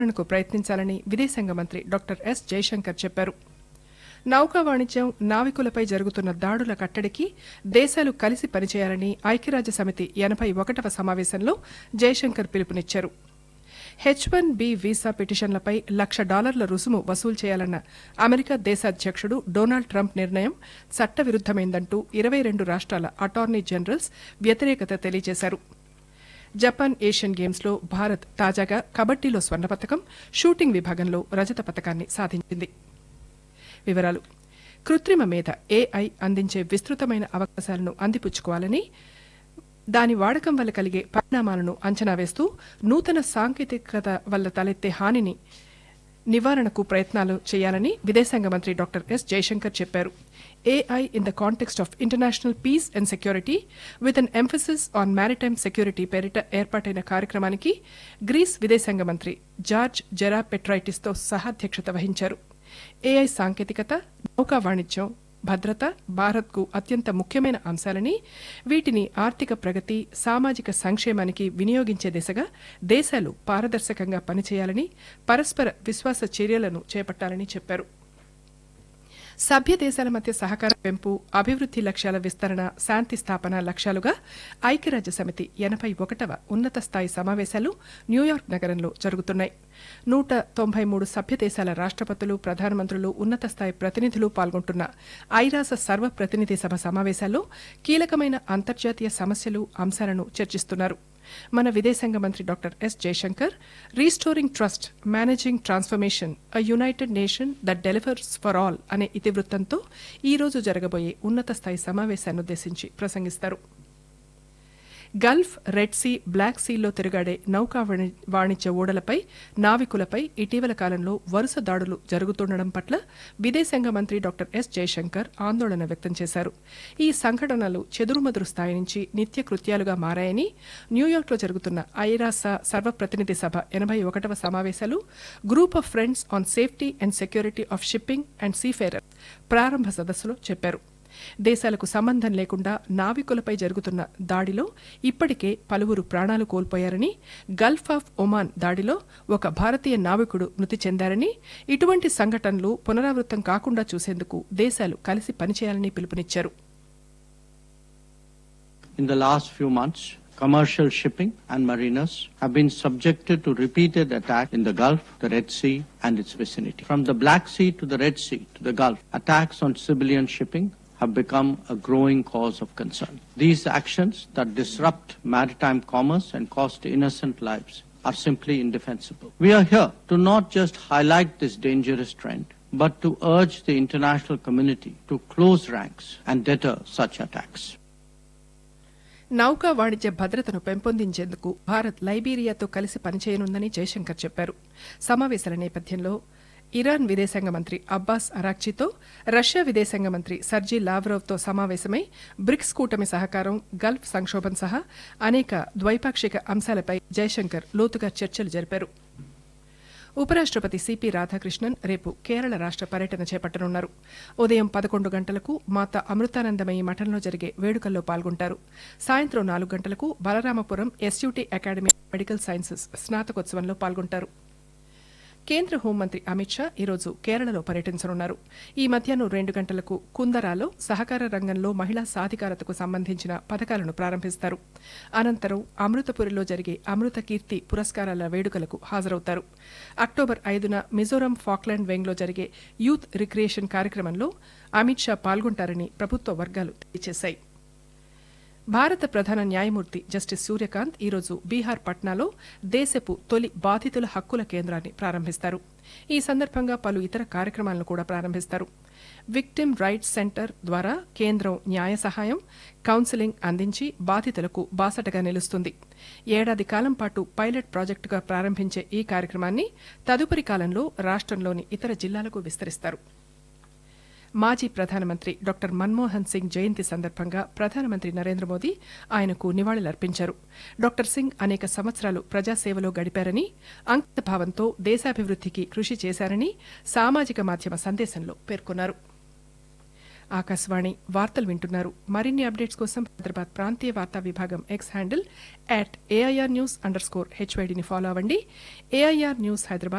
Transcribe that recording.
కు ప్రయత్నించాలని విదేశాంగ మంత్రి డాక్టర్ ఎస్ జయశంకర్ చెప్పారు నౌకా వాణిజ్యం నావికులపై జరుగుతున్న దాడుల కట్టడికి దేశాలు కలిసి పనిచేయాలని ఐక్యరాజ్య సమితి ఎనభై ఒకటవ సమావేశంలో జయశంకర్ పిలుపునిచ్చారు హెచ్ వన్ బి వీసా పిటిషన్లపై లక్ష డాలర్ల రుసుము వసూలు చేయాలన్న అమెరికా దేశాధ్యక్షుడు డొనాల్డ్ ట్రంప్ నిర్ణయం చట్టవిరుద్దమైందంటూ ఇరవై రెండు రాష్ట్రాల అటార్నీ జనరల్స్ వ్యతిరేకత తెలియజేశారు జపాన్ ఏషియన్ గేమ్స్లో భారత్ తాజాగా కబడ్డీలో స్వర్ణ పతకం షూటింగ్ విభాగంలో రజత పతకాన్ని సాధించింది వివరాలు కృత్రిమ మేధ ఏఐ అందించే విస్తృతమైన అవకాశాలను అందిపుచ్చుకోవాలని దాని వాడకం వల్ల కలిగే పరిణామాలను అంచనా వేస్తూ నూతన సాంకేతికత వల్ల తలెత్తే హానిని నివారణకు ప్రయత్నాలు చేయాలని విదేశాంగ మంత్రి డాక్టర్ ఎస్ జయశంకర్ చెప్పారు AI in the context of international peace and security with an emphasis on maritime security పేరిట ఏర్పాటైన కార్యక్రమానికి గ్రీస్ విదేశాంగ మంత్రి జార్జ్ జెరా పెట్రైటిస్తో సహాధ్యక్షత వహించారు ఏఐ సాంకేతికత నౌకా వాణిజ్యం భద్రత భారత్కు అత్యంత ముఖ్యమైన అంశాలని వీటిని ఆర్థిక ప్రగతి సామాజిక సంక్షేమానికి వినియోగించే దిశగా దేశాలు పారదర్శకంగా పనిచేయాలని పరస్పర విశ్వాస చర్యలను చేపట్టాలని చెప్పారు సభ్య దేశాల మధ్య సహకార పెంపు అభివృద్ది లక్ష్యాల విస్తరణ శాంతి స్థాపన లక్ష్యాలుగా ఐక్యరాజ్య సమితి ఎనభై ఒకటవ ఉన్నత స్థాయి సమావేశాలు న్యూయార్క్ నగరంలో జరుగుతున్నాయి నూట తొంభై మూడు సభ్య దేశాల రాష్ట్రపతులు ప్రధానమంత్రులు ఉన్నత స్థాయి ప్రతినిధులు పాల్గొంటున్న ఐరాస సర్వ ప్రతినిధి సభ సమావేశాల్లో కీలకమైన అంతర్జాతీయ సమస్యలు అంశాలను చర్చిస్తున్నారు మన విదేశాంగ మంత్రి doctor S Jaishankar restoring trust managing transformation a United Nation that delivers for all అనే ఇతివృత్తంతో ఈ రోజు జరగబోయే ఉన్నత స్థాయి సమావేశాన్నుద్దేశించి ప్రసంగిస్తారు గల్ఫ్ రెడ్ సీ బ్లాక్ సీల్లో తిరుగాడే నౌకా వాణి- వాణిజ్య ఓడలపై నావికులపై ఇటీవల కాలంలో వరుస దాడులు జరుగుతుండడం పట్ల విదేశాంగ మంత్రి డాక్టర్ ఎస్ జయశంకర్ ఆందోళన వ్యక్తం చేశారు ఈ సంఘటనలు చెదురుమదురు స్థాయి నుంచి నిత్య కృత్యాలుగా మారాయని న్యూయార్క్లో జరుగుతున్న ఐరాస సర్వప్రతినిధి సభ ఎనభై ఒకటవ సమావేశాలు group of friends on safety and security of shipping and seafarer ప్రారంభ సదస్సులో చెప్పారు దేశాలకు సంబంధం లేకుండా నావికులపై జరుగుతున్న దాడిలో ఇప్పటికే పలువురు ప్రాణాలు కోల్పోయారని గల్ఫ్ ఆఫ్ ఒమాన్ దాడిలో ఒక భారతీయ నావికుడు మృతి చెందారని ఇటువంటి సంఘటనలు పునరావృతం కాకుండా చూసేందుకు దేశాలు కలిసి పనిచేయాలని పిలుపునిచ్చారు In the last few months, commercial shipping and mariners have been subjected to repeated attacks in the Gulf, the Red Sea, and its vicinity. From the Black Sea to the Red Sea to the Gulf, attacks on civilian shipping have become a growing cause of concern. These actions that disrupt maritime commerce and cost innocent lives are simply indefensible. We are here to not just highlight this dangerous trend, but to urge the international community to close ranks and deter such attacks. నౌకా వాణిజ్య భద్రతను పెంపొందించేందుకు భారత్ లైబీరియాతో కలిసి పనిచేయనుందని జయశంకర్ చెప్పారు సమావేశాల నేపథ్యంలో Iran విదేశాంగ మంత్రి అబ్బాస్ అరాక్చీతో రష్యా విదేశాంగ మంత్రి సర్జీ లావ్రోవ్తో సమావేశమై బ్రిక్స్ కూటమి సహకారం గల్ఫ్ సంక్షోభం సహా అనేక ద్వైపాక్షిక అంశాలపై జయశంకర్ లోతుగా చర్చలు జరిపారు ఉపరాష్ట్రపతి సిపి రాధాకృష్ణన్ రేపు కేరళ రాష్ట్ర పర్యటన చేపట్టనున్నారు ఉదయం పదకొండు గంటలకు మాత అమృతానందమయి మఠంలో జరిగే వేడుకల్లో పాల్గొంటారు సాయంత్రం నాలుగు గంటలకు Balaramapuram SUT academy medical sciences స్నాతకోత్సవంలో పాల్గొంటారు కేంద్ర హోంమంత్రి అమిత్ షా ఈరోజు కేరళలో పర్యటించనున్నారు ఈ మధ్యాహ్నం రెండు గంటలకు కుందరాలో సహకార రంగంలో మహిళా సాధికారతకు సంబంధించిన పథకాలను ప్రారంభిస్తారు అనంతరం అమృతపురిలో జరిగే అమృత కీర్తి పురస్కారాల వేడుకలకు హాజరవుతారు అక్టోబర్ ఐదున మిజోరాం ఫాక్లాండ్ వెంగ్లో జరిగే యూత్ రిక్రియేషన్ కార్యక్రమంలో అమిత్ షా పాల్గొంటారని ప్రభుత్వ వర్గాలు తెలియజేశాయి భారత ప్రధాన న్యాయమూర్తి జస్టిస్ సూర్యకాంత్ ఈరోజు బీహార్ పట్నాలో దేశపు తొలి బాధితుల హక్కుల కేంద్రాన్ని ప్రారంభిస్తారు ఈ సందర్భంగా పలు ఇతర కార్యక్రమాలను కూడా ప్రారంభిస్తారు విక్టిమ్ రైట్స్ సెంటర్ ద్వారా కేంద్రం న్యాయ సహాయం కౌన్సిలింగ్ అందించి బాధితులకు బాసటగా నిలుస్తుంది ఏడాది కాలం పాటు పైలట్ ప్రాజెక్టుగా ప్రారంభించే ఈ కార్యక్రమాన్ని తదుపరి కాలంలో రాష్ట్రంలోని ఇతర జిల్లాలకు విస్తరిస్తారు మాజీ ప్రధానమంత్రి డాక్టర్ మన్మోహన్ సింగ్ జయంతి సందర్భంగా ప్రధానమంత్రి నరేంద్ర మోదీ ఆయనకు నివాళులర్పించారు డాక్టర్ సింగ్ అనేక సంవత్సరాలు ప్రజాసేవలో గడిపారని అంకితభావంతో దేశాభివృద్ధికి కృషి చేశారని సామాజిక మాధ్యమ సందేశంలో పేర్కొన్నారు ఆకాశవాణి వార్తలు వింటున్నారు మరిన్ని అప్డేట్స్ కోసం హైదరాబాద్ ప్రాంతీయ వార్తా విభాగం X handle at AIR news underscore స్కోర్ హెచ్వైడిని ఫాలో అవ్వండి ఏఐఆర్ న్యూస్ హైదరాబాద్